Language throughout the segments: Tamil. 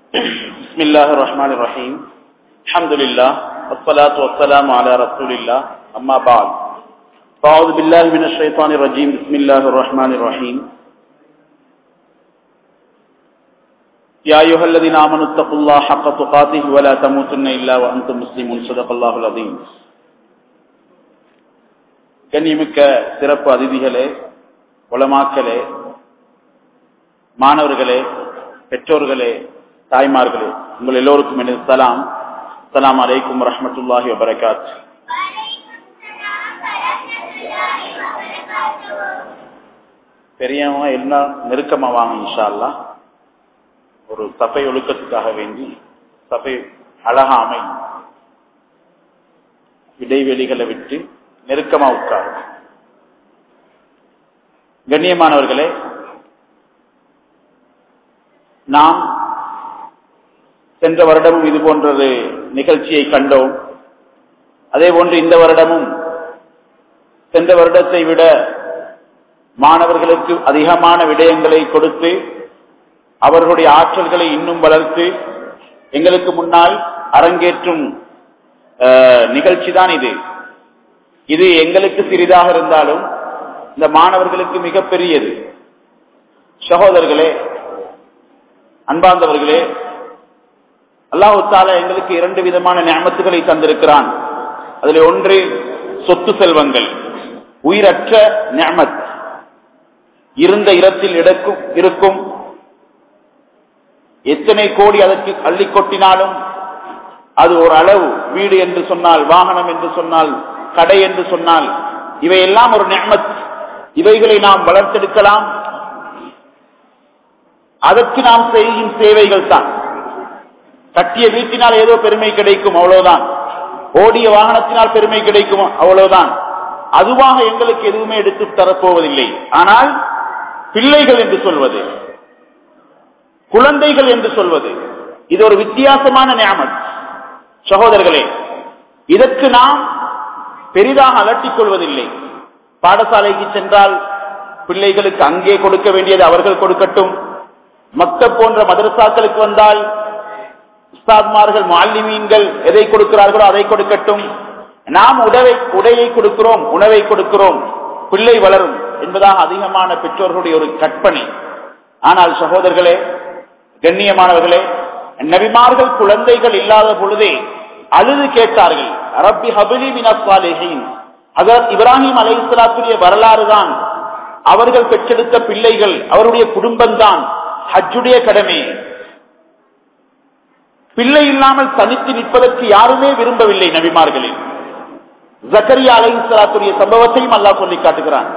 بسم الله الرحمن الرحيم الحمد لله والصلاة والسلام على رسول الله أما بعد فأعوذ بالله من الشيطان الرجيم بسم الله الرحمن الرحيم يا أيها الذين آمنوا اتقوا الله حق تقاته ولا تموتن إلا وأنتم مسلمون صدق الله العظيم கண்ணியமிக்க சிறப்பு அதிதிகளே உலமாக்களே மாணவர்களே பெற்றோர்களே தாய்மார்களே உங்கள் எல்லோருக்கும் எனது சலாம் சலாம் அலைக்கும் ரஹமத்துல்லாஹி வபரகாத் பெரியவங்க எல்லாம் நெருக்கமா வாங்க இன்ஷா அல்லா ஒரு சபை ஒழுக்கத்துக்காக வேண்டி சபை அழகா அமை இடைவெளிகளை விட்டு நெருக்கமா உட்காரு கண்ணியமானவர்களே நாம் சென்ற வருடமும் இது போன்றொரு நிகழ்ச்சியை கண்டோம் அதே போன்று இந்த வருடமும் சென்ற வருடத்தை விட மாணவர்களுக்கு அதிகமான விடயங்களை கொடுத்து அவர்களுடைய ஆற்றல்களை இன்னும் வளர்த்து எங்களுக்கு முன்னால் அரங்கேற்றும் நிகழ்ச்சி தான் இது இது எங்களுக்கு சிறிதாக இருந்தாலும் இந்த மாணவர்களுக்கு மிகப்பெரியது சகோதரர்களே அன்பார்ந்தவர்களே அல்லாஹு தாலா எங்களுக்கு இரண்டு விதமான ஞாபகத்துகளை தந்திருக்கிறான் அதில் ஒன்று சொத்து செல்வங்கள் உயிரற்ற ஞாமத் இருந்த இடத்தில் இடக்கும் இருக்கும் எத்தனை கோடி அதற்கு அள்ளி கொட்டினாலும் அது ஒரு அளவு வீடு என்று சொன்னால் வாகனம் என்று சொன்னால் கடை என்று சொன்னால் இவையெல்லாம் ஒரு ஞாமத் இவைகளை நாம் வளர்த்தெடுக்கலாம் அதற்கு நாம் செய்யும் சேவைகள் தான் கட்டிய வீட்டினால் ஏதோ பெருமை கிடைக்கும் அவ்வளவுதான் ஓடிய வாகனத்தினால் பெருமை கிடைக்கும் அவ்வளவுதான் அதுவாக எங்களுக்கு எதுவுமே எடுத்து தரப்போவதில்லை ஆனால் பிள்ளைகள் என்று சொல்வது குழந்தைகள் என்று சொல்வது இது ஒரு வித்தியாசமான நியமத் சகோதரர்களே இதற்கு நாம் பெரிதாக அலட்டிக் கொள்வதில்லை பாடசாலைக்கு சென்றால் பிள்ளைகளுக்கு அங்கே கொடுக்க வேண்டியது அவர்கள் கொடுக்கட்டும் மக்க போன்ற மதரசாக்களுக்கு வந்தால் உஸ்தாத்மார்கள் மாலிமீன்கள் எதை கொடுக்கிறார்களோ அதை கொடுக்கட்டும் நாம் உடவை உடையை கொடுக்கிறோம் உணவை கொடுக்கிறோம் பிள்ளை வளரும் என்பதாக அதிகமான பெற்றோர்களுடைய ஒரு கற்பனை ஆனால் சகோதரர்களே கண்ணியமானவர்களே நபிமார்கள் குழந்தைகள் இல்லாத பொழுதே அழுது கேட்டார்கள் அரபி ஹபிலி மினஸ்வாலேஹின் அதர் இப்ராஹிம் அலை இஸ்லாத்துடைய வரலாறு தான் அவர்கள் பெற்றெடுத்த பிள்ளைகள் அவருடைய குடும்பம் தான் ஹஜ்ஜுடைய கடமை பிள்ளை இல்லாமல் தனித்து நிற்பதற்கு யாருமே விரும்பவில்லை நபிமார்களில் ஜக்கரியா அலை இஸ்லாத்துடைய சம்பவத்தையும் அல்லாஹ் சொல்லி காட்டுகிறான்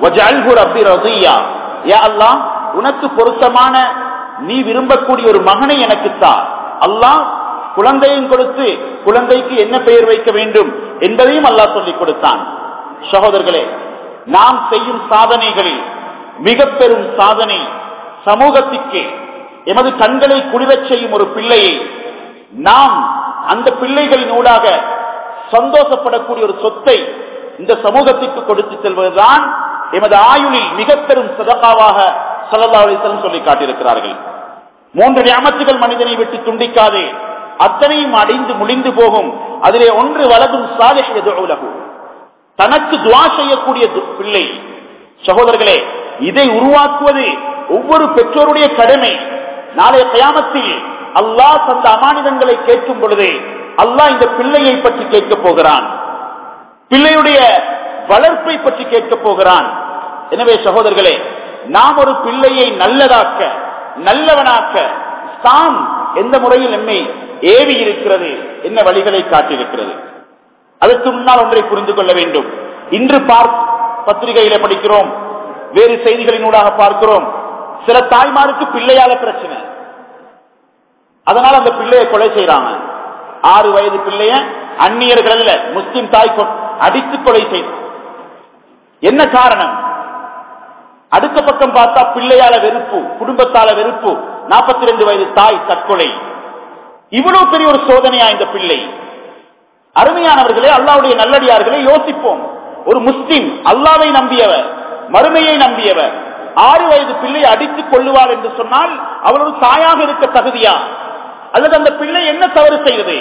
உனக்கு பொருத்தமான நீ விரும்பக்கூடிய ஒரு மகனை எனக்கு தா அல்லாஹ் குழந்தையும் கொடுத்து குழந்தைக்கு என்ன பெயர் வைக்க வேண்டும் என்பதையும் அல்லாஹ் சொல்லிக் கொடுத்தான் சகோதரர்களே நாம் செய்யும் சாதனைகளில் மிக பெரும் சாதனை சமூகத்திற்கு எமது கண்களை குளிரச் செய்யும் ஒரு பிள்ளையை நாம் அந்த பிள்ளைகளின் ஊடாக சந்தோஷப்படக்கூடிய ஒரு சொத்தை இந்த சமூகத்திற்கு கொடுத்து செல்வதுதான் எமது ஆயுளில் மிக பெரும் சதகாவாக சல்லல்லாஹம் சொல்லி காட்டியிருக்கிறார்கள் மூன்று ஞாபகத்துகள் மனிதனை விட்டு துண்டிக்காதே அத்தனையும் அடைந்து முடிந்து போகும் அதிலே ஒன்று வலதும் சாலை தனக்கு துவா செய்யக்கூடிய பிள்ளை சகோதரர்களே இதை உருவாக்குவது ஒவ்வொரு பெற்றோருடைய கடமை நாளைய கயாமத்தில் அல்லாஹ் தந்த அமானிதங்களை கேட்கும் பொழுது அல்லாஹ் இந்த பிள்ளையை பற்றி கேட்கப் போகிறான் பிள்ளையுடைய வளர்ப்பை பற்றி கேட்கப் போகிறான் எனவே சகோதரர்களே நாம் ஒரு பிள்ளையை நல்லதாக்க நல்லவனாக்க தாம் எந்த முறையில் நம்மை ஏவி இருக்கிறது என்ன வழிகளை காட்டியிருக்கிறது அதற்கு முன்னால் ஒன்றை புரிந்து கொள்ள வேண்டும் இன்று பார்க் பத்திரிகையில படிக்கிறோம் வேறு செய்திகளினூடாக பார்க்கிறோம் சில தாய்மாருக்கு பிள்ளையால பிரச்சனை அதனால அந்த பிள்ளையை கொலை செய்யறாங்க ஆறு வயது பிள்ளைய அந்நியர்கள் அல்ல முஸ்லிம் தாய் அடித்து கொலை செய்த என்ன காரணம் அடுத்த பக்கம் பார்த்தா பிள்ளையால வெறுப்பு குடும்பத்தால வெறுப்பு நாற்பத்தி ரெண்டு வயது தாய் தற்கொலை இவ்வளவு பெரிய ஒரு சோதனையா இந்த பிள்ளை அருமையானவர்களே அல்லாவுடைய நல்லடியார்களே யோசிப்போம் ஒரு முஸ்லிம் அல்லாவை நம்பியவர் மறுமையை நம்பியவர் ஆறு வயது பிள்ளை அடித்துக் கொள்ளுவார் என்று சொன்னால் அவள் ஒரு தாயாக இருக்க தகுதியா அல்லது அந்த பிள்ளை என்ன தவறு செய்தது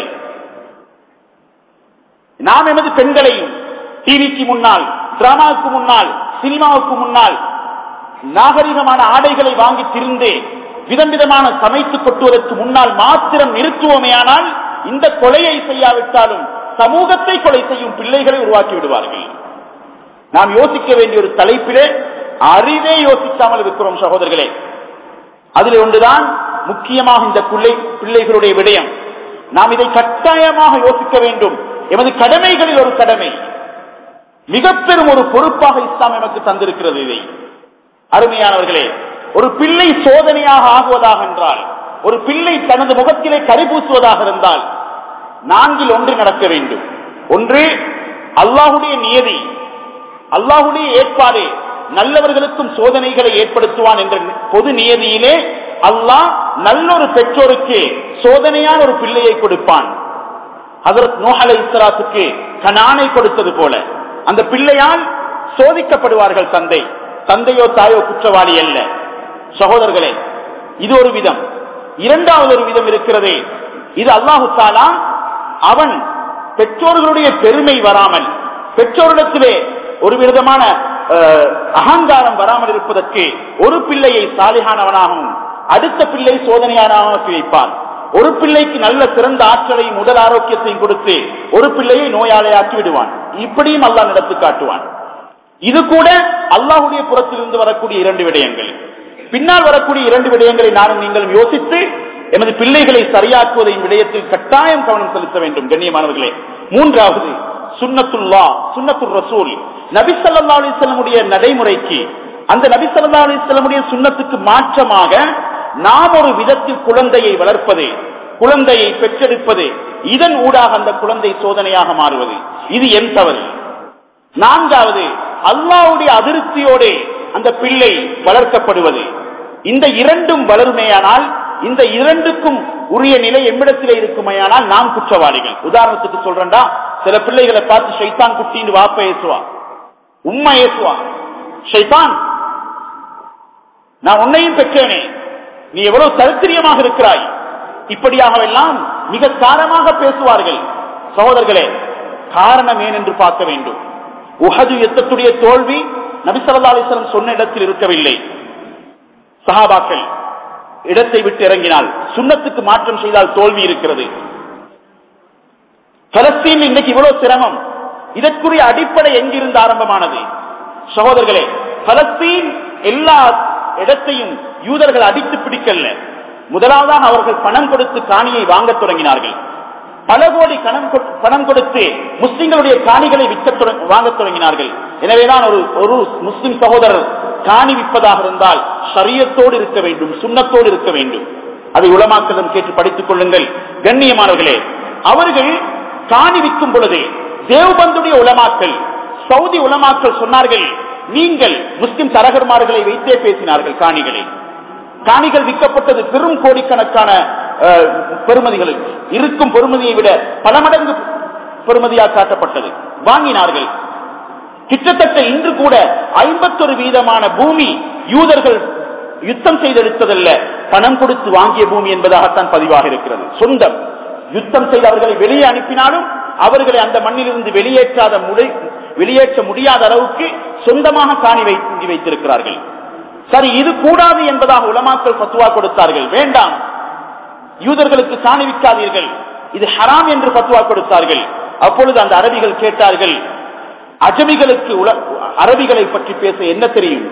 நாம் எமது பெண்களையும் டிவிக்கு முன்னால் டிராமாவுக்கு முன்னால் சினிமாவுக்கு முன்னால் நாகரிகமான ஆடைகளை வாங்கி திரிந்து விதம் விதமான சமைத்து கொட்டுவதற்கு முன்னால் மாத்திரம் நிறுத்துவோமேயானால் இந்த கொலையை செய்யாவிட்டாலும் சமூகத்தை கொலை செய்யும் பிள்ளைகளை உருவாக்கி விடுவார்கள் நாம் யோசிக்க வேண்டிய ஒரு தலைப்பிலே அறிவே யோசிக்காமல் இருக்கிறோம் சகோதரர்களே அதில் ஒன்றுதான் முக்கியமாக இந்த பிள்ளை பிள்ளைகளுடைய விடயம் நாம் இதை கட்டாயமாக யோசிக்க வேண்டும் எமது கடமைகளில் ஒரு கடமை மிக பெரும் ஒரு பொறுப்பாக இஸ்லாம் எமக்கு தந்திருக்கிறது இதை அருமையானவர்களே ஒரு பிள்ளை சோதனையாக ஆகுவதாக என்றால் ஒரு பிள்ளை தனது முகத்திலே கரிபூசுவதாக இருந்தால் நான்கில் ஒன்று நடக்க வேண்டும் ஒன்று அல்லாஹுடைய நியதி அல்லாஹுடைய ஏற்பாடு நல்லவர்களுக்கும் சோதனைகளை ஏற்படுத்துவான் என்ற பொது நியதியிலே அல்லாஹ் நல்லொரு பெற்றோருக்கு சோதனையான ஒரு பிள்ளையை கொடுப்பான் அதற்கு நோஹலை இஸ்லாத்துக்கு கனானை கொடுத்தது போல அந்த பிள்ளையால் சோதிக்கப்படுவார்கள் தந்தை தந்தையோ தாயோ குற்றவாளி அல்ல சகோதரர்களே இது ஒரு விதம் இரண்டாவது ஒரு விதம் இருக்கிறது இது அல்லாஹு தாலா அவன் பெற்றோர்களுடைய பெருமை வராமல் பெற்றோரிடத்திலே ஒரு விதமான அகங்காரம் வராமல் இருப்பதற்கு ஒரு பிள்ளையை சாலிகானவனாகவும் அடுத்த பிள்ளை சோதனையானவனாக வைப்பான் ஒரு பிள்ளைக்கு நல்ல சிறந்த ஆற்றலையும் உடல் ஆரோக்கியத்தையும் கொடுத்து ஒரு பிள்ளையை நோயாளியாக்கி விடுவான் இப்படியும் அல்லா நடத்தி காட்டுவான் இது கூட அல்லாஹுடைய புறத்திலிருந்து வரக்கூடிய இரண்டு விடயங்கள் பின்னால் வரக்கூடிய இரண்டு விடயங்களை நானும் நீங்களும் யோசித்து எமது பிள்ளைகளை சரியாக்குவதையும் விடயத்தில் கட்டாயம் கவனம் செலுத்த வேண்டும் கண்ணியமானவர்களே மூன்றாவது சுன்னத்துல்லா சுன்னத்துல் ரசூல் நபி சல்லா அலிஸ்லமுடைய நடைமுறைக்கு அந்த நபி சல்லா அலிஸ்லமுடைய சுண்ணத்துக்கு மாற்றமாக நாம் ஒரு விதத்தில் குழந்தையை வளர்ப்பது குழந்தையை பெற்றெடுப்பது இதன் ஊடாக அந்த குழந்தை சோதனையாக மாறுவது இது என் தவறு நான்காவது அல்லாவுடைய அதிருப்தியோடு அந்த பிள்ளை வளர்க்கப்படுவது இந்த இரண்டும் வளருமேயானால் இந்த இரண்டுக்கும் உரிய நிலை எம்மிடத்திலே இருக்குமையானால் நாம் குற்றவாளிகள் உதாரணத்துக்கு சொல்றேன்டா சில பிள்ளைகளை பார்த்து ஷைத்தான் குட்டின்னு வாப்ப ஏசுவா உண்மை ஏசுவா ஷைத்தான் நான் உன்னையும் பெற்றேனே நீ எவ்வளவு சரித்திரியமாக இருக்கிறாய் இப்படியாகவெல்லாம் மிக காரமாக பேசுவார்கள் சகோதரர்களே காரணம் ஏன் என்று பார்க்க வேண்டும் உஹது யுத்தத்துடைய தோல்வி நபிசல்லா அலிஸ்லம் சொன்ன இடத்தில் இருக்கவில்லை சஹாபாக்கள் இடத்தை விட்டு இறங்கினால் சுண்ணத்துக்கு மாற்றம் செய்தால் தோல்வி இருக்கிறது பலஸ்தீன் இன்னைக்கு இவ்வளவு சிரமம் இதற்குரிய அடிப்படை எங்கிருந்து ஆரம்பமானது சகோதரர்களே பலஸ்தீன் எல்லா இடத்தையும் யூதர்கள் அடித்து பிடிக்கல முதலாவதாக அவர்கள் பணம் கொடுத்து காணியை வாங்க தொடங்கினார்கள் பல கோடி பணம் கொடுத்து முஸ்லிம்களுடைய காணிகளை விற்க வாங்க தொடங்கினார்கள் எனவேதான் ஒரு ஒரு முஸ்லிம் சகோதரர் காணி விற்பதாக இருந்தால் சரியத்தோடு இருக்க வேண்டும் சுண்ணத்தோடு இருக்க வேண்டும் அதை உளமாக்கலும் கேட்டு படித்துக் கொள்ளுங்கள் கண்ணியமானவர்களே அவர்கள் காணி விற்கும் பொழுது தேவபந்துடைய உலமாக்கல் சவுதி உலமாக்கல் சொன்னார்கள் நீங்கள் முஸ்லிம் தரகர்மார்களை வைத்தே பேசினார்கள் காணிகளை காணிகள் விற்கப்பட்டது பெரும் கோடிக்கணக்கான பெருமதிகள் இருக்கும் பெருமதியை விட பல மடங்கு பெருமதியாக காட்டப்பட்டது வாங்கினார்கள் கிட்டத்தட்ட இன்று கூட ஐம்பத்தொரு வீதமான பூமி யூதர்கள் யுத்தம் செய்தெடுத்ததல்ல பணம் கொடுத்து வாங்கிய பூமி என்பதாகத்தான் பதிவாக இருக்கிறது சொந்தம் யுத்தம் செய்து அவர்களை வெளியே அனுப்பினாலும் அவர்களை அந்த மண்ணிலிருந்து வெளியேற்றாத முறை வெளியேற்ற முடியாத அளவுக்கு சொந்தமாக காணி வைத்து வைத்திருக்கிறார்கள் சரி இது கூடாது என்பதாக உலமாக்கள் பத்துவா கொடுத்தார்கள் வேண்டாம் யூதர்களுக்கு காணி விற்காதீர்கள் இது ஹராம் என்று பத்துவா கொடுத்தார்கள் அப்பொழுது அந்த அரபிகள் கேட்டார்கள் அஜமிகளுக்கு அரபிகளை பற்றி பேச என்ன தெரியும்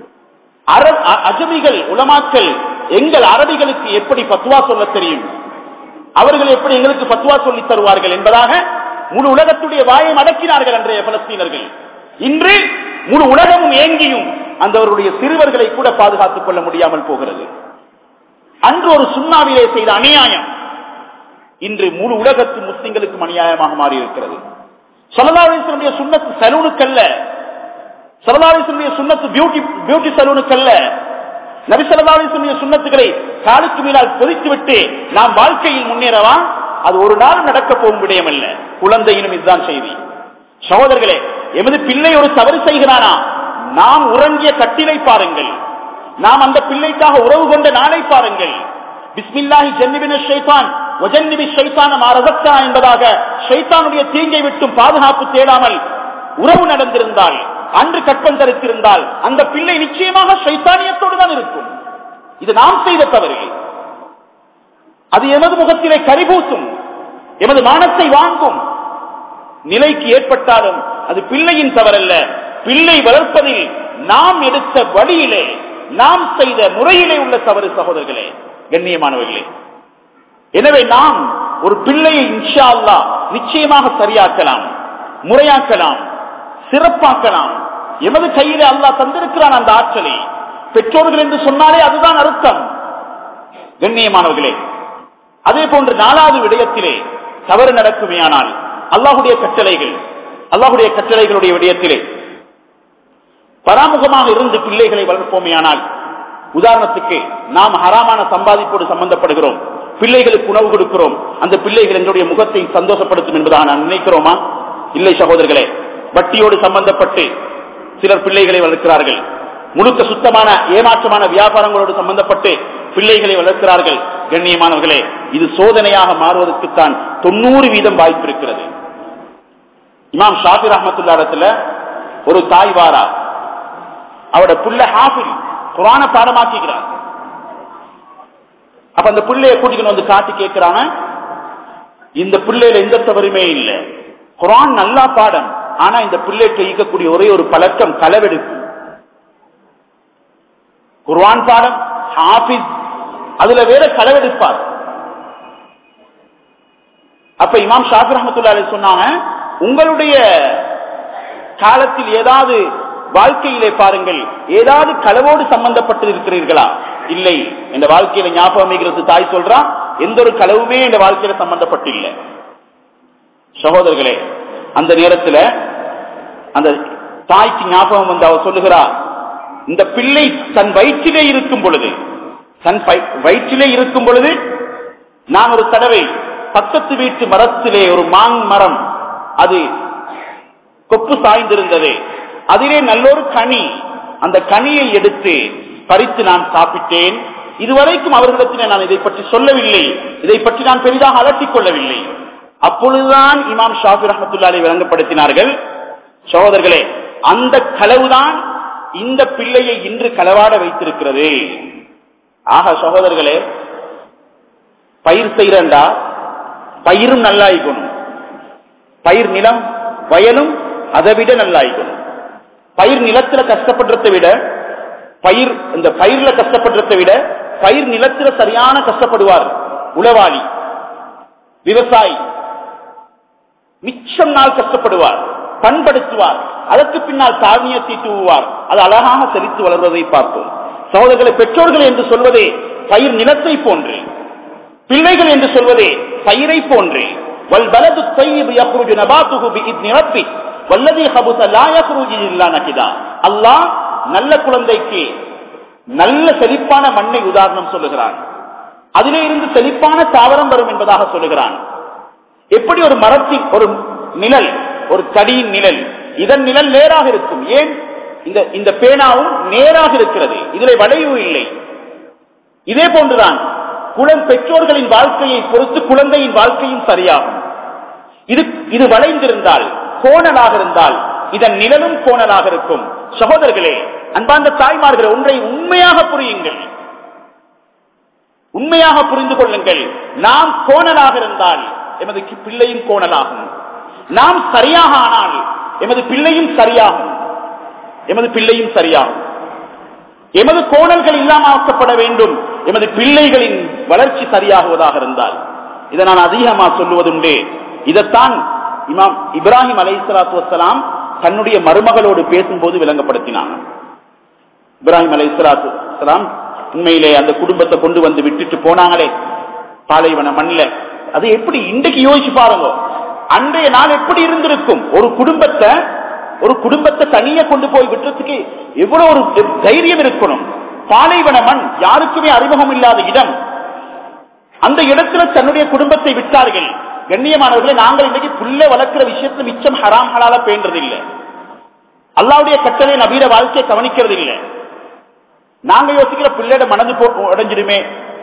அஜமிகள் உலமாக்கள் எங்கள் அரபிகளுக்கு எப்படி பத்துவா சொல்ல தெரியும் அவர்கள் எப்படி எங்களுக்கு பத்துவா சொல்லி தருவார்கள் என்பதாக முழு உலகத்துடைய வாயை அடக்கினார்கள் அன்றைய பலஸ்தீனர்கள் இன்று முழு உலகமும் ஏங்கியும் அந்த அவருடைய சிறுவர்களை கூட பாதுகாத்துக் கொள்ள முடியாமல் போகிறது அன்று ஒரு சுண்ணாவிலே செய்த அநியாயம் இன்று முழு உலகத்து முஸ்லிம்களுக்கும் அநியாயமாக மாறி இருக்கிறது சலதாரேசனுடைய சுண்ணத்து சலூனுக்கல்ல சலதாரேசனுடைய சுண்ணத்து பியூட்டி பியூட்டி சலூனுக்கல்ல நபி சலதாரேசனுடைய சுண்ணத்துக்களை காலுக்கு மீதால் பொதித்து விட்டு நாம் வாழ்க்கையில் முன்னேறவா அது ஒரு நாள் நடக்க போகும் விடயம் அல்ல குழந்தையினும் இதுதான் செய்தி சகோதரர்களே எமது பிள்ளை ஒரு தவறு செய்கிறானா நாம் உறங்கிய கட்டிலை பாருங்கள் நாம் அந்த பிள்ளைக்காக உறவு கொண்ட நாளை பாருங்கள் பிஸ்மில்லாஹி ஜன்னிபின ஷைத்தான் ஒஜன்னிபி ஷைத்தான மாரதத்தா என்பதாக ஷைத்தானுடைய தீங்கை விட்டும் பாதுகாப்பு தேடாமல் உறவு நடந்திருந்தால் அன்று கற்பம் தரித்திருந்தால் அந்த பிள்ளை நிச்சயமாக ஷைத்தானியத்தோடு தான் இருக்கும் இது நாம் செய்த தவறு அது எமது முகத்திலே கரிபூசும் எமது மானத்தை வாங்கும் நிலைக்கு ஏற்பட்டாலும் அது பிள்ளையின் தவறல்ல பிள்ளை வளர்ப்பதில் நாம் எடுத்த வழியிலே நாம் செய்த முறையிலே உள்ள தவறு சகோதரர்களே கண்ணியமானவர்களே எனவே நாம் ஒரு பிள்ளையை இன்ஷா அல்லா நிச்சயமாக சரியாக்கலாம் முறையாக்கலாம் சிறப்பாக்கலாம் எமது கையிலே அல்லாஹ் தந்திருக்கிறான் அந்த ஆற்றலை பெற்றோர்கள் என்று சொன்னாலே அதுதான் அர்த்தம் கண்ணியமானவர்களே அதே போன்று நாலாவது விடயத்திலே தவறு நடக்குமேயானால் அல்லாஹுடைய கட்டளைகள் அல்லாஹுடைய கட்டளைகளுடைய விடயத்திலே பராமுகமாக இருந்து பிள்ளைகளை வளர்ப்போமேயானால் உதாரணத்துக்கு நாம் ஹராமான சம்பாதிப்போடு சம்பந்தப்படுகிறோம் பிள்ளைகளுக்கு உணவு கொடுக்கிறோம் அந்த பிள்ளைகள் எங்களுடைய முகத்தை சந்தோஷப்படுத்தும் என்பதாக நான் நினைக்கிறோமா இல்லை சகோதரர்களே வட்டியோடு சம்பந்தப்பட்டு சிலர் பிள்ளைகளை வளர்க்கிறார்கள் முழுக்க சுத்தமான ஏமாற்றமான வியாபாரங்களோடு சம்பந்தப்பட்டு பிள்ளைகளை வளர்க்கிறார்கள் கண்ணியமானவர்களே இது சோதனையாக மாறுவதற்குத்தான் தொண்ணூறு வீதம் வாய்ப்பு இருக்கிறது இமாம் ஷாபிர் அஹமத்துல்லாடத்துல ஒரு தாய் வாரா அவட புள்ள ஹாஃபில் குரான பாடமாக்கிறார் அப்ப அந்த பிள்ளைய கூட்டிக்கணும் வந்து காட்டி கேட்கிறாங்க இந்த பிள்ளையில எந்த தவறுமே இல்லை குரான் நல்லா பாடம் ஆனா இந்த பிள்ளைக்கு ஈக்கக்கூடிய ஒரே ஒரு பழக்கம் களவெடுப்பு குர்வான் பாடம் ஹாபிஸ் அதுல வேற களவெடுப்பார் அப்ப இமாம் ஷாஃபி ரஹமத்துல்லா சொன்னாங்க உங்களுடைய காலத்தில் ஏதாவது வாழ்க்கையிலே பாருங்கள் ஏதாவது களவோடு சம்பந்தப்பட்டு இருக்கிறீர்களா இல்லை இந்த வாழ்க்கையில ஞாபகம் வைக்கிறது தாய் சொல்றா எந்த ஒரு களவுமே இந்த வாழ்க்கையில சம்பந்தப்பட்டு இல்லை சகோதரர்களே அந்த நேரத்துல அந்த தாய்க்கு ஞாபகம் வந்து அவர் சொல்லுகிறா இந்த பிள்ளை தன் வயிற்றிலே இருக்கும் பொழுது தன் வயிற்றிலே இருக்கும் பொழுது நான் ஒரு தடவை பக்கத்து வீட்டு மரத்திலே ஒரு மாங் மரம் அது கொப்பு சாய்ந்திருந்தது அதிலே நல்லொரு கனி அந்த கனியை எடுத்து பறித்து நான் சாப்பிட்டேன் இதுவரைக்கும் அவர்களிடத்திலே நான் இதை பற்றி சொல்லவில்லை இதை பற்றி நான் பெரிதாக அலட்டிக் கொள்ளவில்லை அப்பொழுதுதான் இமாம் ஷாஃபி ரஹமத்துல்லாலை விளங்கப்படுத்தினார்கள் சகோதரர்களே அந்த களவுதான் இந்த பிள்ளையை இன்று களவாட வைத்திருக்கிறது ஆக சகோதரர்களே பயிர் செய்யறண்டா பயிரும் நல்லாயிக்கணும் பயிர் நிலம் வயலும் அதை விட நல்லாயிக்கணும் பயிர் நிலத்துல கஷ்டப்படுறதை விட பயிர் இந்த பயிர்ல கஷ்டப்படுறதை விட பயிர் நிலத்துல சரியான கஷ்டப்படுவார் உளவாளி விவசாயி மிச்சம் நாள் கஷ்டப்படுவார் பண்படுத்துவார் அதற்கு பின்னால் தாழ்நியத்தை தூவுவார் அது அழகாக செழித்து வளர்வதை பார்ப்போம் சகோதரர்களை பெற்றோர்கள் என்று சொல்வதே பயிர் நிலத்தை போன்று பிள்ளைகள் என்று சொல்வதே பயிரை போன்று வல் பலது தையீப் யக்ருஜு நபாத்துஹு பிஇத்னி ரப்பி வல்லதி ஹபுஸ லா யக்ருஜு இல்லா நகிதா அல்லாஹ் நல்ல குழந்தைக்கு நல்ல செழிப்பான மண்ணை உதாரணம் சொல்லுகிறான் அதிலே இருந்து செழிப்பான தாவரம் வரும் என்பதாக சொல்லுகிறான் எப்படி ஒரு மரத்தின் ஒரு நிழல் ஒரு கடியின் நிழல் இதன் நிழல் நேராக இருக்கும் ஏன் இந்த இந்த பேனாவும் நேராக இருக்கிறது இதில் வளைவு இல்லை இதே போன்றுதான் குழந்தை பெற்றோர்களின் வாழ்க்கையை பொறுத்து குழந்தையின் வாழ்க்கையும் சரியாகும் இது இது வளைந்திருந்தால் கோணலாக இருந்தால் இதன் நிழலும் கோணலாக இருக்கும் சகோதரர்களே அன்பார்ந்த தாய்மார்கள் ஒன்றை உண்மையாக புரியுங்கள் உண்மையாக புரிந்து கொள்ளுங்கள் நாம் கோணலாக இருந்தால் எமது பிள்ளையும் கோணலாகும் நாம் சரியாக ஆனால் எமது பிள்ளையும் சரியாகும் எமது பிள்ளையும் சரியாகும் எமது கோணல்கள் இல்லாமக்கப்பட வேண்டும் எமது பிள்ளைகளின் வளர்ச்சி சரியாகுவதாக இருந்தால் இதை நான் அதிகமா சொல்லுவதுண்டு இதைத்தான் இமாம் இப்ராஹிம் அலை சலாத்து வசலாம் தன்னுடைய மருமகளோடு பேசும்போது விளங்கப்படுத்தினாங்க இப்ராஹிம் அலை சலாத்து வசலாம் உண்மையிலே அந்த குடும்பத்தை கொண்டு வந்து விட்டுட்டு போனாங்களே பாலைவன மண்ணில் அது எப்படி இன்றைக்கு யோசிச்சு பாருங்க அன்றைய நாள் எப்படி இருந்திருக்கும் ஒரு குடும்பத்தை ஒரு குடும்பத்தை தனியா கொண்டு போய் விட்டுறதுக்கு எவ்வளவு ஒரு தைரியம் இருக்கணும் பாலைவன மண் யாருக்குமே அறிமுகம் இல்லாத இடம் அந்த இடத்துல தன்னுடைய குடும்பத்தை விட்டார்கள் கண்ணியமானவர்களை நாங்கள் இன்றைக்கு புள்ள வளர்க்கிற விஷயத்துல மிச்சம் ஹராம் ஹலால பேண்டது இல்லை அல்லாவுடைய கட்டளை நவீன வாழ்க்கையை கவனிக்கிறது இல்லை நாங்க யோசிக்கிற பிள்ளையோட மனது உடைஞ்சிடுமே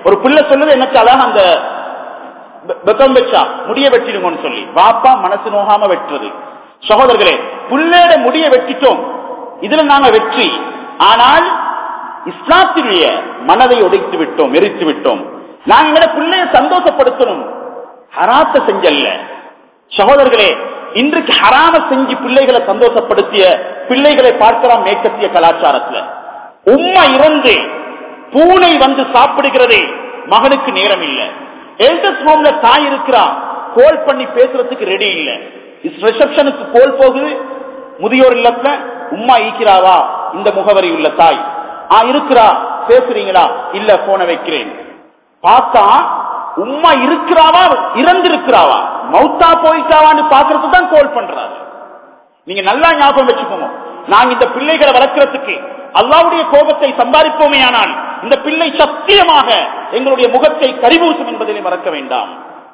ஒரு பிள்ளை சொல்லுது எனக்கு அழகா அந்த பெ- பெக்கம் வச்சா முடிய வெட்டிடுங்கன்னு சொல்லி வாப்பா மனசு நோகாம வெட்டுறது சகோதரர்களே புள்ளையோட முடிய வெட்டிட்டோம் இதுல நாங்க வெற்றி ஆனால் இஸ்லாத்தினுடைய மனதை உடைத்து விட்டோம் எரித்து விட்டோம் நாங்க எங்கட பிள்ளைய சந்தோஷப்படுத்தணும் ஹராத்த செஞ்சல்ல சகோதரர்களே இன்றைக்கு ஹராம செஞ்சு பிள்ளைகளை சந்தோஷப்படுத்திய பிள்ளைகளை பார்க்கலாம் மேற்கத்திய கலாச்சாரத்துல உம்மா இறந்து பூனை வந்து சாப்பிடுகிறதே மகனுக்கு நேரம் இல்ல எல்டர்ஸ் ஹோம்ல தாய் இருக்கிறா கோல் பண்ணி பேசுறதுக்கு ரெடி இல்ல ரிசப்ஷனுக்கு கோல் போகுது முதியோர் இல்லத்துல உம்மா ஈக்கிறாவா இந்த முகவரி உள்ள தாய் ஆ இருக்கிறா பேசுறீங்களா இல்ல போன வைக்கிறேன் பார்த்தா உம்மா இருக்கிறாவா இறந்திருக்கிறாவா மௌத்தா போயிட்டாவான்னு பாக்குறதுக்கு தான் கோல் பண்றாரு நீங்க நல்லா ஞாபகம் வச்சுக்கோங்க நாங்க இந்த பிள்ளைகளை வளர்க்கறதுக்கு அல்லாவுடைய கோபத்தை சம்பாதிப்போமே ஆனால் இந்த பிள்ளை சத்தியமாக எங்களுடைய முகத்தை கரிபூசும் என்பதிலே மறக்க வேண்டாம்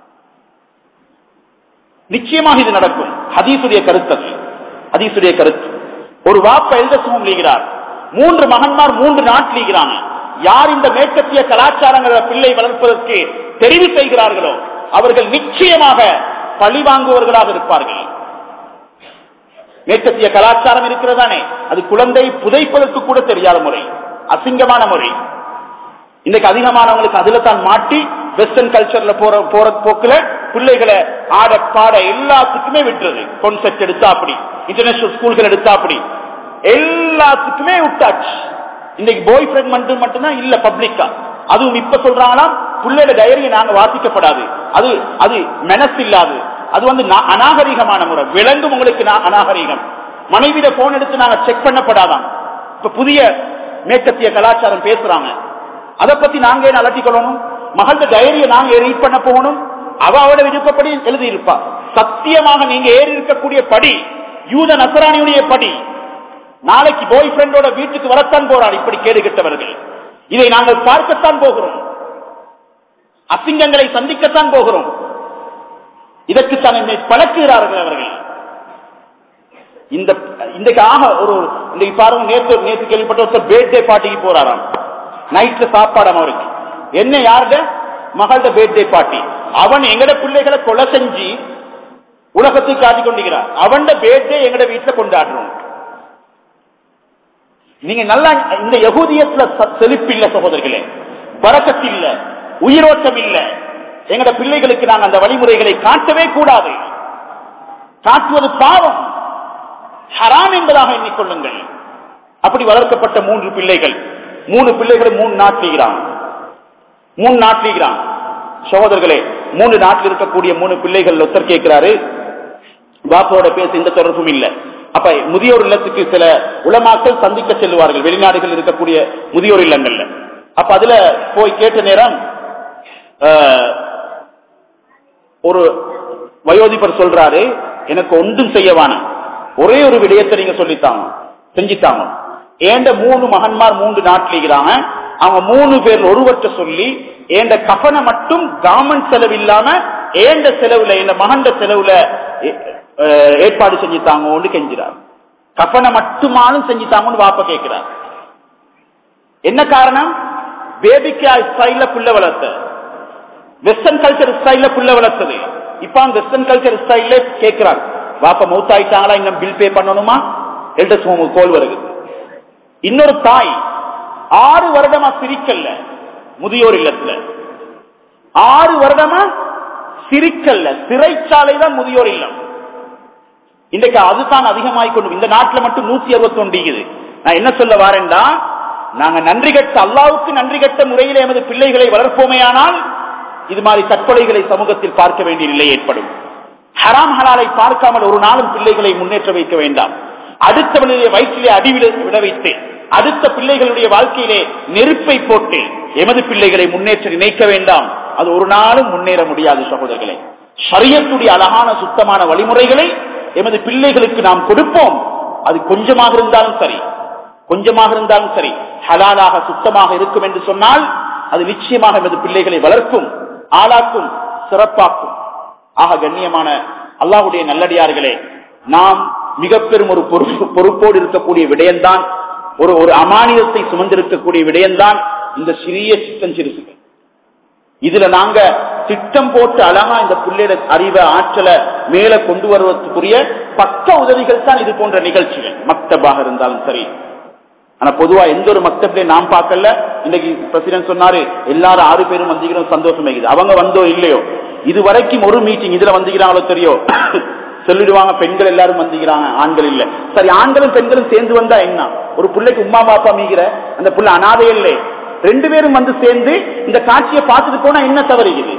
நிச்சயமாக இது நடக்கும் ஹதீசுடைய கருத்து அது. ஹதீசுடைய கருத்து ஒரு வாப்ப எழுதசுமம் லீகிறார் மூன்று மகன்மார் மூன்று நாட்டில் லீகிறாங்க யார் இந்த மேற்கத்திய கலாச்சாரங்கள பிள்ளை வளர்ப்பதற்கு தெரிவு செய்கிறார்களோ அவர்கள் நிச்சயமாக பழி வாங்குவவர்களாக இருப்பார்கள் மேற்கத்திய கலாச்சாரம் இருக்கிறதானே அது குழந்தை புதைப்பதற்கு கூட தெரியாத முறை அசிங்கமான முறை இன்னைக்கு அதிகமானவங்களுக்கு அதுல தான் மாட்டி வெஸ்டர்ன் கல்ச்சர்ல போற போற போக்குல பிள்ளைகளை ஆட பாட எல்லாத்துக்குமே விட்டுறது கான்செப்ட் எடுத்தா அப்படி இன்டர்நேஷனல் ஸ்கூல்கள் எடுத்தா அப்படி எல்லாத்துக்குமே விட்டாச்சு இன்னைக்கு பாய் ஃப்ரெண்ட் மட்டும் மட்டும்தான் இல்ல பப்ளிக்கா அதுவும் இப்ப சொல்றாங்களாம் பிள்ளையோட டைரியை நாங்க வாசிக்கப்படாது அது அது மெனஸ் இல்லாது அது வந்து நா- அநாகரிகமான முறை விளங்கும் உங்களுக்கு நா- அநாகரிகம் மனைவிட போன் எடுத்து நாங்க செக் பண்ணப்படாதான் இப்ப புதிய மேற்கத்திய கலாச்சாரம் பேசுறாங்க அதை பத்தி நாங்க ஏன் அலட்டிக் கொள்ளணும் மகள டைரியை நாங்க ரீட் பண்ண போகணும் அவ அவட விருப்பப்படி எழுதி இருப்பா சத்தியமாக நீங்க ஏறி இருக்கக்கூடிய படி யூத நசராணியுடைய படி நாளைக்கு பாய் ஃப்ரெண்டோட வீட்டுக்கு வரத்தான் போறாள் இப்படி கேடு கெட்டவர்கள் இதை நாங்கள் பார்க்கத்தான் போகிறோம் அசிங்கங்களை சந்திக்கத்தான் போகிறோம் இதற்குத்தான் என்னை பழக்குகிறார்கள் அவர்கள் இந்த இன்றைக்கு ஆக ஒரு இன்றைக்கு பாருங்க நேற்று நேற்று கேள்விப்பட்ட ஒருத்தர் பர்த்டே பார்ட்டிக்கு போறாராம் நைட்ல சாப்பாடாம் அவருக்கு என்ன யாருட மகளோட பர்த்டே பார்ட்டி அவன் எங்கட பிள்ளைகளை கொலை செஞ்சு உலகத்துக்கு காட்டிக் கொண்டிருக்கிறார் அவன் பர்த்டே எங்கட வீட்டுல கொண்டாடுறோம் நீங்க நல்லா இந்த யகூதியத்துல ச- செழிப்பு இல்ல சகோதரர்களே பறக்கத்து இல்ல உயிரோட்டம் இல்ல எங்கட பிள்ளைகளுக்கு நாங்கள் அந்த வழிமுறைகளை காட்டவே கூடாது காட்டுவது பாவம் ஹராம் என்பதாக எண்ணிக்கொள்ளுங்கள் அப்படி வளர்க்கப்பட்ட மூன்று பிள்ளைகள் மூணு பிள்ளைகள் மூணு நாட்டுகிறான் மூணு நாட்டுகிறான் சகோதரர்களே மூணு நாட்டில் இருக்கக்கூடிய மூணு பிள்ளைகள் ஒருத்தர் கேட்கிறாரு பாப்பாவோட பேச எந்த தொடர்பும் இல்லை அப்ப முதியோர் இல்லத்துக்கு சில உலமாக்கள் சந்திக்க செல்வார்கள் வெளிநாடுகள் இருக்கக்கூடிய முதியோர் இல்லங்கள்ல அப்ப அதுல போய் கேட்ட நேரம் ஆஹ், ஒரு வயோதிபர் சொல்றாரு எனக்கு ஒன்றும் செய்யவான ஒரே ஒரு விடயத்தை நீங்க சொல்லித்தாங்க செஞ்சிட்டாங்க ஏண்ட மூணு மகன்மார் மூன்று நாட்டிலிருக்கிறாங்க அவங்க மூணு பேர் ஒருவர்கிட்ட சொல்லி ஏண்ட கஃனை மட்டும் கவர்மெண்ட் செலவு இல்லாம ஏண்ட செலவுல என் மகண்ட செலவுல ஏ- அஹ், ஏற்பாடு செஞ்சுத்தாங்க கெஞ்சிறார் கஃனை மட்டுமானும் செஞ்சுத்தாங்கன்னு வாப்ப கேட்கிறார் என்ன காரணம் பேபிக்கு ஸ்டைல புள்ள வளர்த்த வெஸ்டர்ன் கல்ச்சர் ஸ்டைல்ல புள்ள வளர்த்தது இப்ப வெஸ்டர்ன் கல்ச்சர் ஸ்டைல்ல கேட்கிறார் வாப்ப மவுத் ஆயிட்டாங்களா இன்னும் பில் பே பண்ணணுமா எல்டர்ஸ் ஹோம் கோல் வருது இன்னொரு தாய் ஆறு வருடமா சிரிக்கல்ல முதியோர் இல்லத்துல ஆறு வருடமா சிரிக்கல்ல சிறைச்சாலை தான் முதியோர் இல்லம் இன்றைக்கு அதுதான் அதிகமாய் கொண்டு இந்த நாட்டுல மட்டும் நூத்தி அறுபத்தி ஒன்று நான் என்ன சொல்ல வாரேன்டா நாங்க நன்றி கட்ட அல்லாவுக்கு நன்றி கட்ட முறையில் எமது பிள்ளைகளை வளர்ப்போமேயானால் இது மாதிரி தற்கொலைகளை சமூகத்தில் பார்க்க வேண்டிய நிலை ஏற்படும் ஹராம் ஹலாலை பார்க்காமல் ஒரு நாளும் பிள்ளைகளை முன்னேற்ற வைக்க வேண்டாம் அடுத்தவனுடைய வயிற்றிலே அடிவிட விட வைத்து அடுத்த பிள்ளைகளுடைய வாழ்க்கையிலே நெருப்பை போட்டு எமது பிள்ளைகளை முன்னேற்ற நினைக்க வேண்டாம் அது ஒரு நாளும் முன்னேற முடியாது சகோதரர்களே ஷரியத்துடைய அழகான சுத்தமான வழிமுறைகளை எமது பிள்ளைகளுக்கு நாம் கொடுப்போம் அது கொஞ்சமாக இருந்தாலும் சரி கொஞ்சமாக இருந்தாலும் சரி ஹலாலாக சுத்தமாக இருக்கும் என்று சொன்னால் அது நிச்சயமாக எமது பிள்ளைகளை வளர்க்கும் ஆளாக்கும் சிறப்பாக்கும் ஆக கண்ணியமான அல்லாஹுடைய நல்லடியார்களே நாம் மிக பெரும் ஒரு பொறுப்பு பொறுப்போடு இருக்கக்கூடிய விடயம்தான் ஒரு ஒரு அமானியத்தை சுமந்திருக்கக்கூடிய விடயம்தான் இந்த சிறிய சித்தன் சிறுசுகள் இதுல நாங்க திட்டம் போட்டு அழகா இந்த பிள்ளையோட அறிவை ஆற்றலை மேல கொண்டு வருவதற்குரிய பக்க உதவிகள் தான் இது போன்ற நிகழ்ச்சிகள் மக்தபாக இருந்தாலும் சரி ஆனா பொதுவா எந்த ஒரு மக்தப்லயும் நாம் பார்க்கல இன்னைக்கு பிரசிடன்ட் சொன்னாரு எல்லாரும் ஆறு பேரும் வந்திக்கிறோம் சந்தோஷம் இருக்குது அவங்க வந்தோ இல்லையோ இது வரைக்கும் ஒரு மீட்டிங் இதுல வந்திக்கிறாங்களோ தெரியும் சொல்லிடுவாங்க பெண்கள் எல்லாரும் வந்திக்கிறாங்க ஆண்கள் இல்ல சரி ஆண்களும் பெண்களும் சேர்ந்து வந்தா என்ன ஒரு பிள்ளைக்கு உமா பாப்பா மீகிற அந்த புள்ள அனாதை இல்லை ரெண்டு பேரும் வந்து சேர்ந்து இந்த காட்சியை பார்த்துட்டு போனா என்ன தவறுகிறது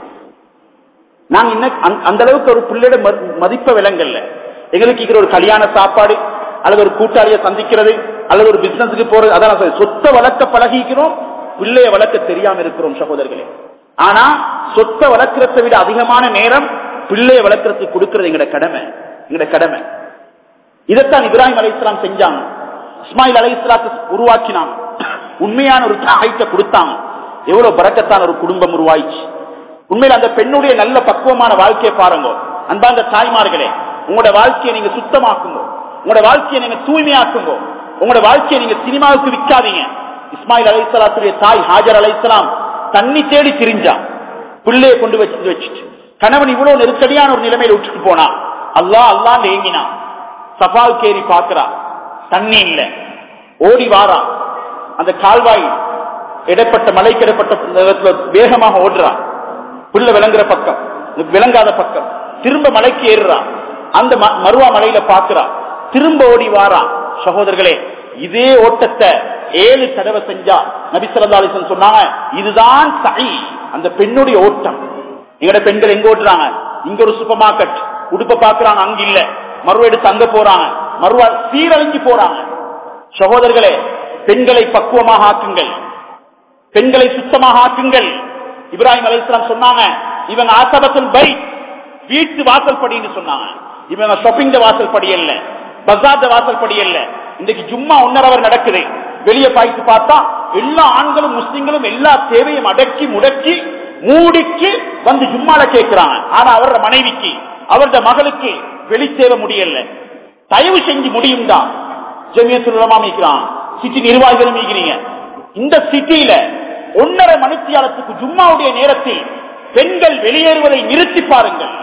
நாங்க இன்னும் அந்த- அந்த அளவுக்கு ஒரு பிள்ளையோட ம- மதிப்ப விலங்கல்ல எங்களுக்கு இருக்கிற ஒரு கல்யாண சாப்பாடு அல்லது ஒரு கூட்டாளியை சந்திக்கிறது அல்லது ஒரு பிசினஸுக்கு போறது அதான் நான் சொல்றேன். சொத்தை வளர்க்க பழகிக்கிறோம் பிள்ளைய வளர்க்க தெரியாம இருக்கிறோம் சகோதரர்களே ஆனா சொத்தை வளர்க்கறதை விட அதிகமான நேரம் பிள்ளைய வளர்க்கறதுக்கு கொடுக்கிறது எங்கட கடமை எங்கட கடமை இதைத்தான் இப்ராஹிம் அலை இஸ்லாம் செஞ்சாங்க இஸ்மாயில் அலை உருவாக்கினாங்க உண்மையான ஒரு தாய்த்த கொடுத்தாங்க எவ்வளவு பறக்கத்தான ஒரு குடும்பம் உருவாயிச்சு உண்மையில அந்த பெண்ணுடைய நல்ல பக்குவமான வாழ்க்கையை பாருங்க அன்பாந்த தாய்மார்களே உங்களோட வாழ்க்கையை நீங்க சுத்தமாக்குங்க உங்களோட வாழ்க்கையை நீங்க தூய்மையாக்குங்க உங்களோட வாழ்க்கையை நீங்க சினிமாவுக்கு விற்காதீங்க இஸ்மாயில் அலைசலாத்துடைய தாய் ஹாஜர் அலைசலாம் தண்ணி தேடி திரிஞ்சா பிள்ளைய கொண்டு வச்சு வச்சுட்டு கணவன் இவ்வளவு நெருக்கடியான ஒரு நிலைமையில விட்டுட்டு போனா அல்லாஹ் அல்லாஹ் ஏங்கினா சபாவுக்கு ஏறி பாக்குறா தண்ணி இல்ல ஓடி வாரா அந்த கால்வாய் இடைப்பட்ட மலைக்கு இடைப்பட்ட இடத்துல வேகமாக ஓடுறா புள்ள விளங்குற பக்கம் விளங்காத பக்கம் திரும்ப மலைக்கு ஏறுறா அந்த ம- மருவா மலையில பாக்குறா திரும்ப ஓடி வாரா சகோதரர்களே இதே ஓட்டத்தை ஏழு தடவை செஞ்சா நபி ஸல்லல்லாஹு அலைஹி வஸல்லம் சொன்னாங்க இதுதான் சை அந்த பெண்ணுடைய ஓட்டம் எங்கட பெண்கள் எங்க ஓட்டுறாங்க இங்க ஒரு சூப்பர் மார்க்கெட் உடுப்ப பாக்குறாங்க அங்க இல்ல மறுவ எடுத்து அங்க போறாங்க மறுவா சீரழிஞ்சு போறாங்க சகோதரர்களே பெண்களை பக்குவமாக ஆக்குங்கள் பெண்களை சுத்தமாக ஆக்குங்கள் இப்ராஹிம் அலைஹிஸ்ஸலாம் சொன்னாங்க இவங்க ஆசபத்துல் பை வீட்டு வாசல் படின்னு சொன்னாங்க இவங்க ஷாப்பிங் வாசல் படி அல்ல பஜார் வாசல் படி அல்ல இன்னைக்கு ஜும்மா ஒன்னரை அவர் நடக்குது வெளியே பாய்த்து பார்த்தா எல்லா ஆண்களும் முஸ்லிம்களும் எல்லா தேவையும் அடக்கி முடக்கி மூடிக்கு வந்து ஜும்மால கேட்கிறாங்க ஆனா அவரோட மனைவிக்கு அவரோட மகளுக்கு வெளி தேவை முடியல தயவு செஞ்சு முடியும் தான் ஜமியத்துலமா மீக்கிறான் சிட்டி நிர்வாகிகளும் மீக்கிறீங்க இந்த சிட்டியில ஒன்னரை மணித்தியாலத்துக்கு ஜும்மாவுடைய நேரத்தில் பெண்கள் வெளியேறுவதை நிறுத்தி பாருங்கள்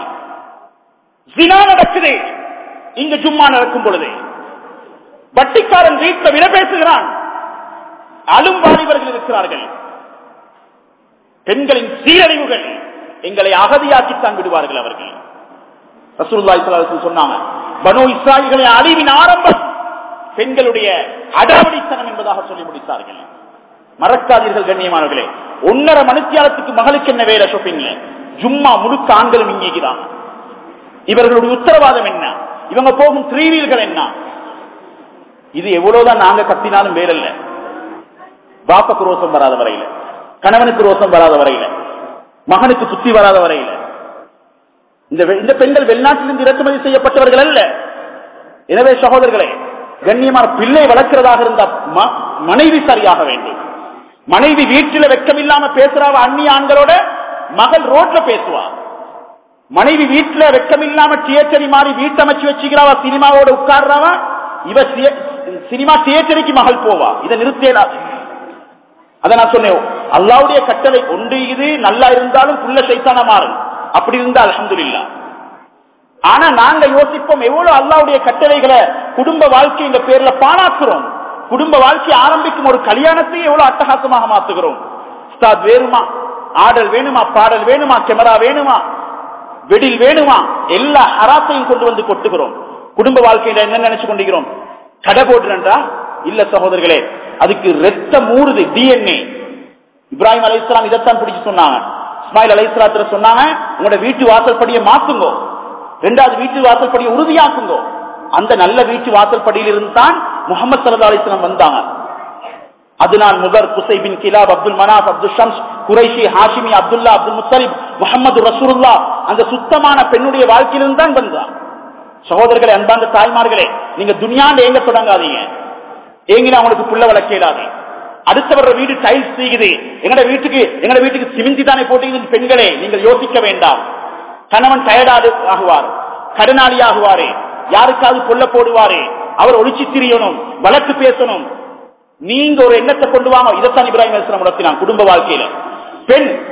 ஜினா நடக்குது இங்க ஜும்மா நடக்கும் பொழுது வட்டிக்காரன் வீட்டில் விட பேசுகிறான் அலும் வாலிபர்கள் இருக்கிறார்கள் பெண்களின் சீரழிவுகள் எங்களை அகதியாக்கித்தான் விடுவார்கள் அவர்கள் ரசூலுல்லாஹி ஸல்லல்லாஹு அலைஹி வஸல்லம் சொன்னாங்க பனு இஸ்ராயல்களின் அழிவின் ஆரம்பம் பெண்களுடைய அடாவடித்தனம் என்பதாக சொல்லி முடித்தார்கள் மறக்காதீர்கள் கண்ணியமானவர்களே ஒன்னரை மணித்தியாலத்துக்கு மகளுக்கு என்ன வேலை ஷாப்பிங்ல ஜும்மா முழுக்க ஆண்களும் இங்கிக்கிறாங்க இவர்களுடைய உத்தரவாதம் என்ன இவங்க போகும் த்ரீவீல்கள் என்ன இது எவ்வளவுதான் நாங்க கத்தினாலும் வேறல்ல பாப்பக்கு ரோசம் வராத வரையில கணவனுக்கு ரோசம் வராத வரையில மகனுக்கு புத்தி வராத வரையில இந்த வெ- இந்த பெண்கள் வெளிநாட்டிலிருந்து இறக்குமதி செய்யப்பட்டவர்கள் அல்ல எனவே சகோதரர்களே கண்ணியமான பிள்ளை வளர்க்கிறதாக இருந்த ம- மனைவி சரியாக வேண்டும் மனைவி வீட்டில வெக்கமில்லாம பேசுறாவ அந்நிய ஆண்களோட மகள் ரோட்ல பேசுவா மனைவி வீட்டுல வெக்கமில்லாம தியேட்டரி மாதிரி வீட்டமைச்சு வச்சுக்கிறாவா சினிமாவோட உட்கார்றாவா இவ சிய- சினிமா தியேட்டருக்கு மகள் போவா இதை நிறுத்தேடாது அதை நான் சொன்னேன் அல்லாவுடைய கட்டளை ஒன்று இது நல்லா இருந்தாலும் புள்ள சைத்தான மாறும் அப்படி இருந்தா அல்ஹம்துலில்லாஹ் ஆனா நாங்க யோசிப்போம் எவ்வளவு அல்லாவுடைய கட்டளைகளை குடும்ப வாழ்க்கை இந்த பேர்ல பாழாக்குறோம் குடும்ப வாழ்க்கை ஆரம்பிக்கும் ஒரு கல்யாணத்தை எவ்வளவு அட்டகாசமாக மாத்துகிறோம் உஸ்தாத் வேணுமா ஆடல் வேணுமா பாடல் வேணுமா கேமரா வேணுமா வெடில் வேணுமா எல்லா ஹராத்தையும் கொண்டு வந்து கொட்டுகிறோம் குடும்ப வாழ்க்கையில என்ன நினைச்சு கொண்டிருக்கிறோம் கடை போட்டுறா இல்ல சகோதரர்களே அதுக்கு ரத்தம் மூடுது டிஎன்ஏ இப்ராஹிம் அலை இஸ்லாம் இதைத்தான் பிடிச்சு சொன்னாங்க இஸ்மாயில் அலை இஸ்லாத்துல சொன்னாங்க உங்களோட வீட்டு வாசல் படியை மாத்துங்கோ ரெண்டாவது வீட்டு வாசல் படியை உறுதியாக்குங்கோ அந்த நல்ல வீட்டு வாசல் படியில் இருந்து தான் முகமது சல்லா அலிஸ்லாம் வந்தாங்க அதுனால் முதர் குசை பின் கிலாப் அப்துல் மனாப் அப்துல் ஷம்ஸ் குரைஷி ஹாஷிமி அப்துல்லா அப்துல் முத்தலிப் முகமது ரசூலுல்லா அந்த சுத்தமான பெண்ணுடைய வாழ்க்கையிலிருந்து தான் வந்தான் சகோதரர்களே அன்பார்ந்த தாய்மார்களே நீங்க துனியாண்டு ஏங்க தொடங்காதீங்க ஏங்கினா அவங்களுக்கு புள்ள வளர்க்கலாது அடுத்தவர வீடு டைல்ஸ் செய்யுது எங்கட வீட்டுக்கு எங்கட வீட்டுக்கு சிமிந்தி தானே போட்டீங்க பெண்களே நீங்கள் யோசிக்க வேண்டாம் கணவன் டயர்டாது ஆகுவார் கடனாளி ஆகுவாரு யாருக்காவது கொல்ல போடுவாரு அவர் ஒழிச்சு திரியணும் வழக்கு பேசணும் நீங்க ஒரு எண்ணத்தை கொண்டு வாங்க இதைத்தான் இப்ராஹிம் அலிஸ்லாம் நடத்தினான் குடும்ப வாழ்க்கையில பெண்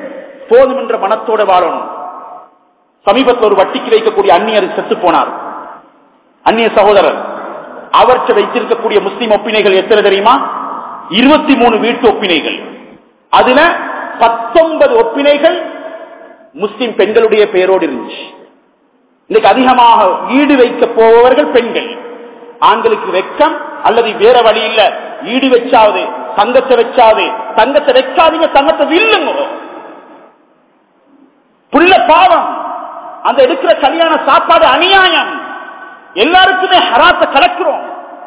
போதும் என்ற மனத்தோட வாழணும் சமீபத்தில் ஒரு வட்டிக்கு வைக்கக்கூடிய அந்நியர் செத்து போனார் அந்நிய சகோதரர் அவற்றை வைத்திருக்கக்கூடிய முஸ்லிம் ஒப்பினைகள் எத்தனை தெரியுமா இருபத்தி மூணு வீட்டு ஒப்பினைகள் அதுல பத்தொன்பது ஒப்பினைகள் முஸ்லிம் பெண்களுடைய பெயரோடு இருந்துச்சு இன்னைக்கு அதிகமாக ஈடு வைக்க போபவர்கள் பெண்கள் ஆண்களுக்கு வெக்கம் அல்லது வேற வழி இல்ல ஈடு வச்சாவது தங்கத்தை வச்சாது தங்கத்தை வைக்காதீங்க தங்கத்தை வில்லுங்க புள்ள பாவம் அந்த எடுக்கிற கல்யாண சாப்பாடு அநியாயம் எல்லாருக்குமே ஹராத்த கலக்கிறோம்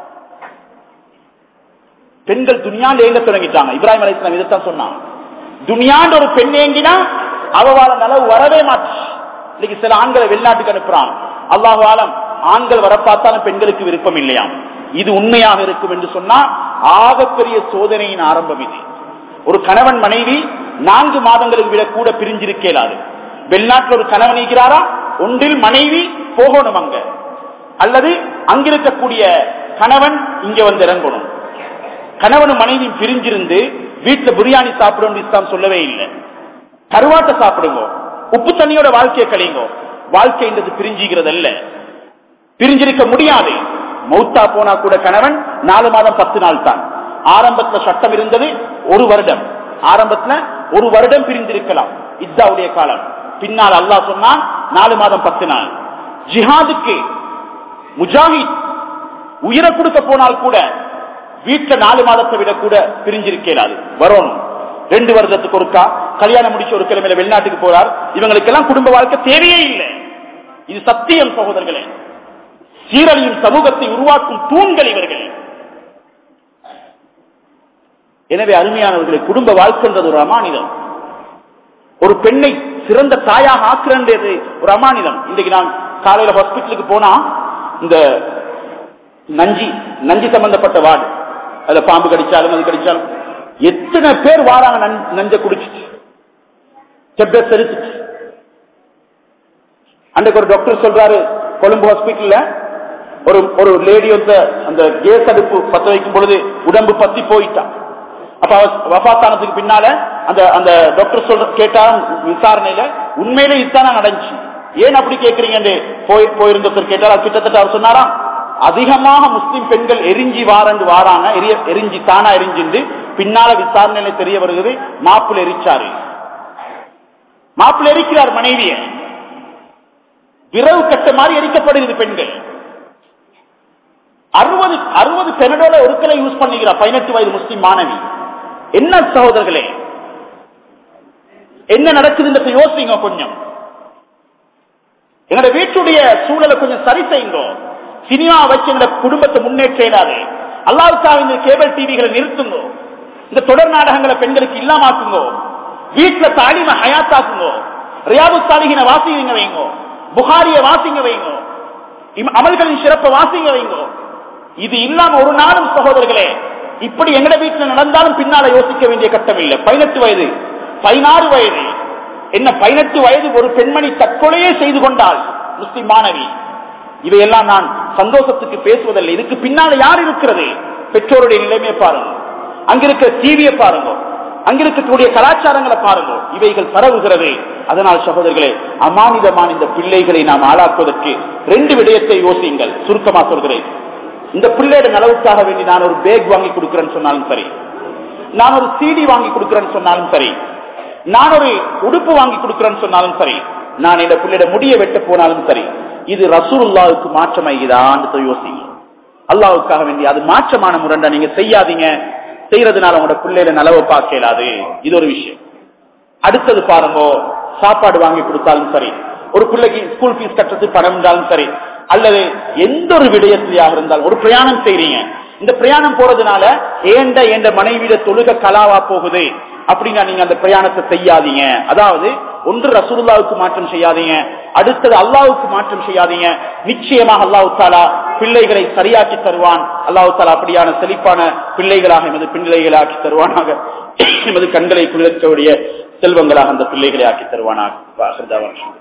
பெண்கள் துணியாண்டு ஏங்க தொடங்கிட்டாங்க இப்ராஹிம் அலைஸ்லாம் இதைத்தான் சொன்னாங்க துணியாண்டு ஒரு பெண் ஏங்கினா அவவால நலவு வரவே மாட்டுச்சு இன்னைக்கு சில ஆண்களை வெளிநாட்டுக்கு அனுப்புறான் அல்லாஹு ஆலம் ஆண்கள் வர பார்த்தாலும் பெண்களுக்கு விருப்பம் இல்லையாம் இது உண்மையாக இருக்கும் என்று சொன்னா ஆகப்பெரிய சோதனையின் ஆரம்பம் இது ஒரு கணவன் மனைவி நான்கு மாதங்களுக்கு விட கூட பிரிஞ்சிருக்க இயலாது வெளிநாட்டில் ஒரு கணவன் இருக்கிறாரா ஒன்றில் மனைவி போகணும் அங்க அல்லது அங்கிருக்கக்கூடிய கணவன் இங்க வந்து இறங்கணும் கணவனும் மனைவியும் பிரிஞ்சிருந்து வீட்டுல பிரியாணி சாப்பிடணும் இஸ்லாம் சொல்லவே இல்லை கருவாட்டை சாப்பிடுங்க உப்பு தண்ணியோட வாழ்க்கையை கழியுங்க வாழ்க்கைன்றது பிரிஞ்சுகிறது அல்ல பிரிஞ்சிருக்க முடியாது மௌத்தா போனா கூட கணவன் நாலு மாதம் பத்து நாள் தான் ஆரம்பத்துல சட்டம் இருந்தது ஒரு வருடம் ஆரம்பத்துல ஒரு வருடம் பிரிந்திருக்கலாம் இத்தாவுடைய காலம் பின்னால் அல்லாஹ் சொன்னான் நாலு மாதம் பத்து நாள் ஜிஹாதுக்கு முஜாஹித் உயிரை கொடுக்க போனால் கூட வீட்டுல நாலு மாதத்தை விட கூட பிரிஞ்சிருக்கலாது வரணும் ரெண்டு வருடத்துக்கு ஒருக்கா கல்யாணம் முடிச்சு ஒரு கிழமையில வெளிநாட்டுக்கு போறார் இவங்களுக்கெல்லாம் குடும்ப வாழ்க்கை தேவையே இல்லை இது சத்தியம் சகோதரர்களே சீரழியும் சமூகத்தை உருவாக்கும் தூண்கள் இவர்கள் எனவே அருமையானவர்களை குடும்ப வாழ்க்கைன்றது ஒரு அமானிதம் ஒரு பெண்ணை சிறந்த தாயாக ஆக்குறது ஒரு அமானிதம் இன்றைக்கு நான் காலையில ஹாஸ்பிட்டலுக்கு போனா இந்த நஞ்சி நஞ்சி சம்பந்தப்பட்ட வார்டு அதுல பாம்பு கடிச்சாலும் அது கடிச்சாலும் எத்தனை பேர் வாராங்க நஞ்ச குடிச்சிட்டு செப்ப செலுத்துட்டு அன்றைக்கு ஒரு டாக்டர் சொல்றாரு கொழும்பு ஹாஸ்பிட்டல்ல ஒரு ஒரு லேடி வந்து அந்த கேஸ் அடுப்பு பத்த வைக்கும் பொழுது உடம்பு பத்தி போயிட்டான் அப்ப வபாத்தானத்துக்கு பின்னால அந்த அந்த டாக்டர் சொல்ற கேட்டாலும் விசாரணையில உண்மையிலே இதுதானே நடந்துச்சு ஏன் அப்படி கேட்கறீங்க போய் போயிருந்தவர் கேட்டால் கிட்டத்தட்ட அவர் சொன்னாராம் அதிகமாக முஸ்லிம் பெண்கள் எரிஞ்சி வாரண்டு வாராங்க எரிஞ்சி தானா எரிஞ்சிருந்து பின்னால விசாரணையில தெரிய வருகிறது மாப்பிள்ள எரிச்சாரு மாப்பிள்ள எரிக்கிறார் மனைவிய விரவு கட்ட மாதிரி எரிக்கப்படுகிறது பெண்கள் அறுபது அறுபது பெனடோட ஒருக்கலை யூஸ் பண்ணிக்கிறார் பதினெட்டு வயது முஸ்லிம் மாணவி என்ன சகோதரர்களே என்ன நடக்குதுன்றத யோசிங்க கொஞ்சம் எங்களோட வீட்டுடைய சூழலை கொஞ்சம் சரி செய்யுங்க சினிமா வச்சு எங்களோட குடும்பத்தை முன்னேற்ற இயலாது அல்லாவுக்காக இந்த கேபிள் டிவிகளை நிறுத்துங்க இந்த தொடர் நாடகங்களை பெண்களுக்கு இல்லாமாக்குங்க வீட்டுல தாலிம ஹயாத்தாக்குங்க ரியாது சாலிகின வாசிங்க வைங்க புகாரிய வாசிங்க வைங்க அமல்களின் சிறப்பை வாசிங்க வைங்க இது இல்லாம ஒரு நாளும் சகோதரர்களே இப்படி எங்கட வீட்டுல நடந்தாலும் பின்னால யோசிக்க வேண்டிய கட்டம் இல்லை பதினெட்டு வயது பதினாறு வயது என்ன பதினெட்டு வயது ஒரு பெண்மணி தற்கொலையே செய்து கொண்டால் முஸ்லிம் மாணவி இவையெல்லாம் நான் சந்தோஷத்துக்கு பேசுவதில்லை இதுக்கு பின்னால யார் இருக்கிறது பெற்றோருடைய நிலைமையை பாருங்க அங்கிருக்கிற டிவியை பாருங்க அங்கிருக்கக்கூடிய கலாச்சாரங்களை பாருங்க இவைகள் பரவுகிறது அதனால் சகோதரர்களே அமானிதமான இந்த பிள்ளைகளை நாம் ஆளாக்குவதற்கு ரெண்டு விடயத்தை யோசியுங்கள் சுருக்கமா சொல்கிறேன் இந்த பிள்ளையோட நலவுக்காக வேண்டி நான் ஒரு பேக் வாங்கி கொடுக்கிறேன்னு சொன்னாலும் சரி நான் ஒரு சிடி வாங்கி கொடுக்கிறேன்னு சொன்னாலும் சரி நான் ஒரு உடுப்பு வாங்கி கொடுக்கிறேன்னு சொன்னாலும் சரி நான் இந்த பிள்ளையோட முடிய வெட்ட போனாலும் சரி இது ரசூலுல்லாவுக்கு மாற்றமாகிதான்னு யோசிங்க அல்லாவுக்காக வேண்டி அது மாற்றமான முரண்டா நீங்க செய்யாதீங்க செய்யறதுனால உங்களோட பிள்ளையில நலவை பார்க்க இயலாது இது ஒரு விஷயம் அடுத்தது பாருங்க சாப்பாடு வாங்கி கொடுத்தாலும் சரி ஒரு பிள்ளைக்கு ஸ்கூல் ஃபீஸ் கட்டுறது பணம் இருந்தாலும் சரி அல்லது எந்த ஒரு விடயத்திலையாக இருந்தாலும் ஒரு பிரயாணம் செய்றீங்க இந்த பிரயாணம் போறதுனால ஏண்ட ஏண்ட மனைவியிட தொழுக கலாவா போகுது அப்படின்னா நீங்க அந்த பிரயாணத்தை செய்யாதீங்க அதாவது ஒன்று ரசூலுல்லாவுக்கு மாற்றம் செய்யாதீங்க அடுத்தது அல்லாவுக்கு மாற்றம் செய்யாதீங்க நிச்சயமாக அல்லாஹு தாலா பிள்ளைகளை சரியாக்கி தருவான் அல்லாஹு தாலா அப்படியான செழிப்பான பிள்ளைகளாக எமது பிள்ளைகளாக்கி தருவானாக எமது கண்களை குளிர்ச்சக்கூடிய செல்வங்களாக அந்த பிள்ளைகளை ஆக்கி தருவானாக